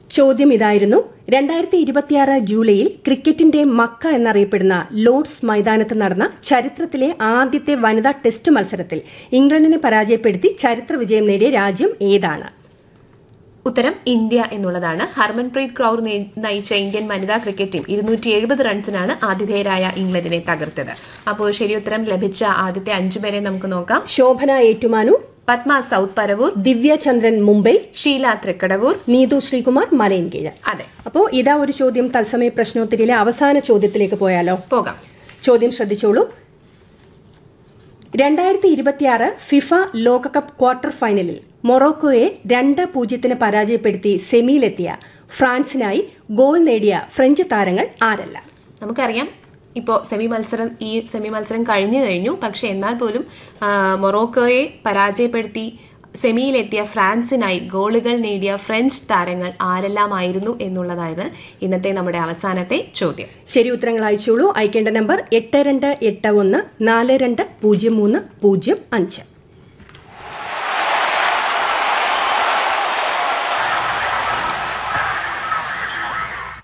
ചോദ്യം ഇതായിരുന്നു രണ്ടായിരത്തി ഇരുപത്തിയാറ് ജൂലൈയിൽ ക്രിക്കറ്റിന്റെ മക്ക എന്നറിയപ്പെടുന്ന ലോർഡ്സ് മൈതാനത്ത് നടന്ന ചരിത്രത്തിലെ ആദ്യത്തെ വനിതാ ടെസ്റ്റ് മത്സരത്തിൽ ഇംഗ്ലണ്ടിനെ പരാജയപ്പെടുത്തി ചരിത്ര വിജയം നേടിയ രാജ്യം ഏതാണ് ഉത്തരം ഇന്ത്യ എന്നുള്ളതാണ് ഹർമൻപ്രീത് കൗർ നയി- നയിച്ച ഇന്ത്യൻ വനിതാ ക്രിക്കറ്റ് ടീം ഇരുന്നൂറ്റി എഴുപത് റൺസിനാണ് ആതിഥേയരായ ഇംഗ്ലണ്ടിനെ തകർത്തത് അപ്പോൾ ശരി ഉത്തരം ലഭിച്ച ആദ്യത്തെ അഞ്ചുപേരെ നമുക്ക് നോക്കാം ശോഭന ഏറ്റുമാനു പത്മ സൗത്ത് പരവൂർ ദിവ്യ ചന്ദ്രൻ മുംബൈ ഷീല തൃക്കടവൂർ നീതു ശ്രീകുമാർ മലയൻകീഴ് അതെ അപ്പോൾ ഇതാ ഒരു ചോദ്യം തത്സമയ പ്രശ്നോത്തരിയിലെ അവസാന ചോദ്യത്തിലേക്ക് പോയാലോ പോകാം ചോദ്യം ശ്രദ്ധിച്ചോളൂ രണ്ടായിരത്തി ഇരുപത്തിയാറ് ഫിഫ ലോകകപ്പ് ക്വാർട്ടർ ഫൈനലിൽ മൊറോക്കോയെ രണ്ട് പൂജ്യത്തിന് പരാജയപ്പെടുത്തി സെമിയിലെത്തിയ ഫ്രാൻസിനായി ഗോൾ നേടിയ ഫ്രഞ്ച് താരങ്ങൾ ആരല്ല നമുക്കറിയാം ഇപ്പോൾ സെമി മത്സരം ഈ സെമി മത്സരം കഴിഞ്ഞു കഴിഞ്ഞു പക്ഷെ എന്നാൽ പോലും ആ, മൊറോക്കോയെ പരാജയപ്പെടുത്തി സെമിയിലെത്തിയ ഫ്രാൻസിനായി ഗോളുകൾ നേടിയ ഫ്രഞ്ച് താരങ്ങൾ ആരെല്ലാമായിരുന്നു എന്നുള്ളതായിരുന്നു ഇന്നത്തെ നമ്മുടെ അവസാനത്തെ ചോദ്യം ശരി ഉത്തരങ്ങൾ അയച്ചോളൂ അയക്കേണ്ട നമ്പർ എട്ട് രണ്ട് എട്ട് ഒന്ന് നാല് രണ്ട് പൂജ്യം മൂന്ന് പൂജ്യം അഞ്ച്